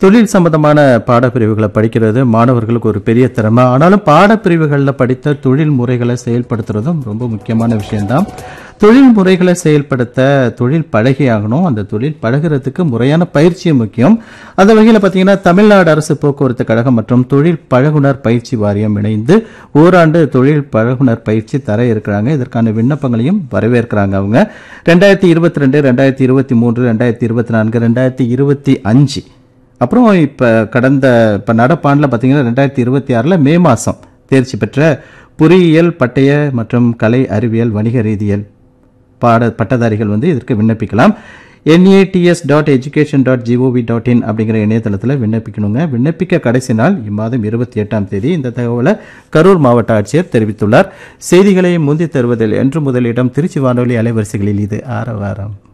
தொழில் சம்பந்தமான பாடப்பிரிவுகளை படிக்கிறது மாணவர்களுக்கு ஒரு பெரிய திறமை ஆனாலும் பாடப்பிரிவுகளில் படித்த தொழில் முறைகளை செயல்படுத்துறதும் ரொம்ப முக்கியமான விஷயம்தான் தொழில் முறைகளை செயல்படுத்த தொழில் பழகியாகணும் அந்த தொழில் பழகுறதுக்கு முறையான பயிற்சியும் முக்கியம் அந்த வகையில் பார்த்தீங்கன்னா தமிழ்நாடு அரசு போக்குவரத்து கழகம் மற்றும் தொழில் பழகுனர் பயிற்சி வாரியம் இணைந்து ஓராண்டு தொழில் பழகுனர் பயிற்சி தர இருக்கிறாங்க இதற்கான விண்ணப்பங்களையும் வரவேற்கிறாங்க அவங்க ரெண்டாயிரத்தி இருபத்தி ரெண்டு ரெண்டாயிரத்தி இருபத்தி மூன்று ரெண்டாயிரத்தி இருபத்தி நான்கு ரெண்டாயிரத்தி இருபத்தி அஞ்சு அப்புறம் இப்போ கடந்த இப்போ நடப்பாண்டில் பார்த்தீங்கன்னா ரெண்டாயிரத்தி இருபத்தி ஆறில் மே மாதம் தேர்ச்சி பெற்ற பொறியியல் பட்டய மற்றும் கலை அறிவியல் வணிக ரீதியியல் பாட பட்டதாரிகள் வந்து இதற்கு விண்ணப்பிக்கலாம் NATS dot education dot GOV dot in அப்படிங்கிற இணையதளத்தில் விண்ணப்பிக்கணுங்க விண்ணப்பிக்க கடைசி நாள் இம்மாதம் இருபத்தி எட்டாம் தேதி இந்த தகவலை கரூர் மாவட்ட ஆட்சியர் தெரிவித்துள்ளார் செய்திகளை முந்தி தருவதில் என்று முதலிடம் திருச்சி வானொலி அலைவரிசைகளில் இது ஆரவாரம்